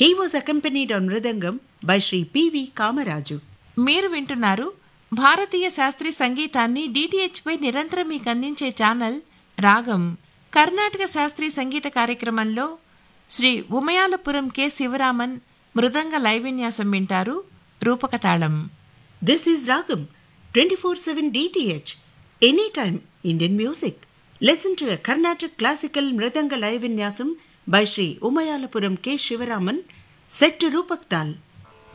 He was accompanied on Mridangam by Sri P.V. Kamaraju. మీరు వింటున్నారు భారతీయ శాస్త్రీయ సంగీతాన్ని డిటిహెచ్ పై నిరంతరం మీకు అందించే ఛానల్ రాగం కర్ణాటక శాస్త్రీయ సంగీత కార్యక్రమంలో శ్రీ ఉమయాలపురం కె శివరామన్ మృదంగ లైవ్ విన్యాసం వింటారు రూపక తాళం This is Ragam 24 7 DTH. Anytime Indian music. Listen to a Carnatic classical Mridanga live vinyasam by Sri Umayalapuram K. Shivaraman set to Rupak Tal.